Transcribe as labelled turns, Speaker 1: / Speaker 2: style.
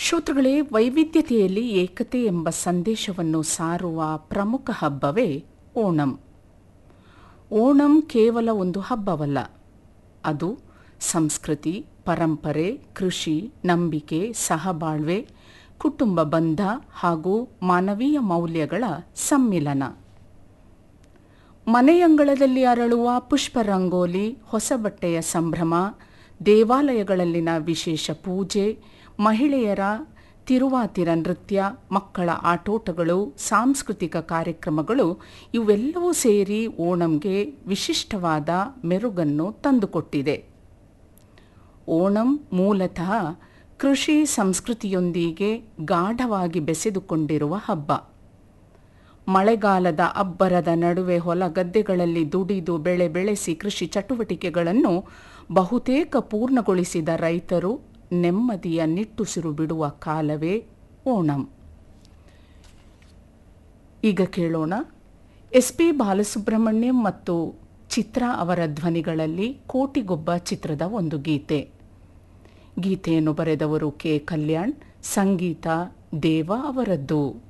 Speaker 1: ಶ್ರೋತೃಗಳೇ ವೈವಿಧ್ಯತೆಯಲ್ಲಿ ಏಕತೆ ಎಂಬ ಸಂದೇಶವನ್ನು ಸಾರುವ ಪ್ರಮುಖ ಹಬ್ಬವೇ ಓಣಂ ಓಣಂ ಕೇವಲ ಒಂದು ಹಬ್ಬವಲ್ಲ ಅದು ಸಂಸ್ಕೃತಿ ಪರಂಪರೆ ಕೃಷಿ ನಂಬಿಕೆ ಸಹಬಾಳ್ವೆ ಕುಟುಂಬ ಬಂಧ ಹಾಗೂ ಮಾನವೀಯ ಮೌಲ್ಯಗಳ ಸಮ್ಮಿಲನ ಮನೆಯಂಗಳದಲ್ಲಿ ಅರಳುವ ಪುಷ್ಪರಂಗೋಲಿ ಹೊಸ ಬಟ್ಟೆಯ ಸಂಭ್ರಮ ದೇವಾಲಯಗಳಲ್ಲಿನ ವಿಶೇಷ ಪೂಜೆ ಮಹಿಳೆಯರ ತಿರುವಾತಿರ ನೃತ್ಯ ಮಕ್ಕಳ ಆಟೋಟಗಳು ಸಾಂಸ್ಕೃತಿಕ ಕಾರ್ಯಕ್ರಮಗಳು ಇವೆಲ್ಲವೂ ಸೇರಿ ಓಣಂಗೆ ವಿಶಿಷ್ಟವಾದ ಮೆರುಗನ್ನು ತಂದುಕೊಟ್ಟಿದೆ ಓಣಂ ಮೂಲತಃ ಕೃಷಿ ಸಂಸ್ಕೃತಿಯೊಂದಿಗೆ ಗಾಢವಾಗಿ ಬೆಸೆದುಕೊಂಡಿರುವ ಹಬ್ಬ ಮಳೆಗಾಲದ ಅಬ್ಬರದ ನಡುವೆ ಹೊಲ ಗದ್ದೆಗಳಲ್ಲಿ ದುಡಿದು ಬೆಳೆ ಬೆಳೆಸಿ ಕೃಷಿ ಚಟುವಟಿಕೆಗಳನ್ನು ಬಹುತೇಕ ಪೂರ್ಣಗೊಳಿಸಿದ ರೈತರು ನೆಮ್ಮದಿಯ ನಿಟ್ಟುಸಿರು ಬಿಡುವ ಕಾಲವೇ ಓಣಂ ಈಗ ಕೇಳೋಣ ಎಸ್ ಪಿ ಬಾಲಸುಬ್ರಹ್ಮಣ್ಯಂ ಮತ್ತು ಚಿತ್ರಾ ಅವರ ಧ್ವನಿಗಳಲ್ಲಿ ಕೋಟಿಗೊಬ್ಬ ಚಿತ್ರದ ಒಂದು ಗೀತೆ ಗೀತೆಯನ್ನು ಬರೆದವರು ಕೆ ಕಲ್ಯಾಣ್ ಸಂಗೀತ ದೇವ ಅವರದ್ದು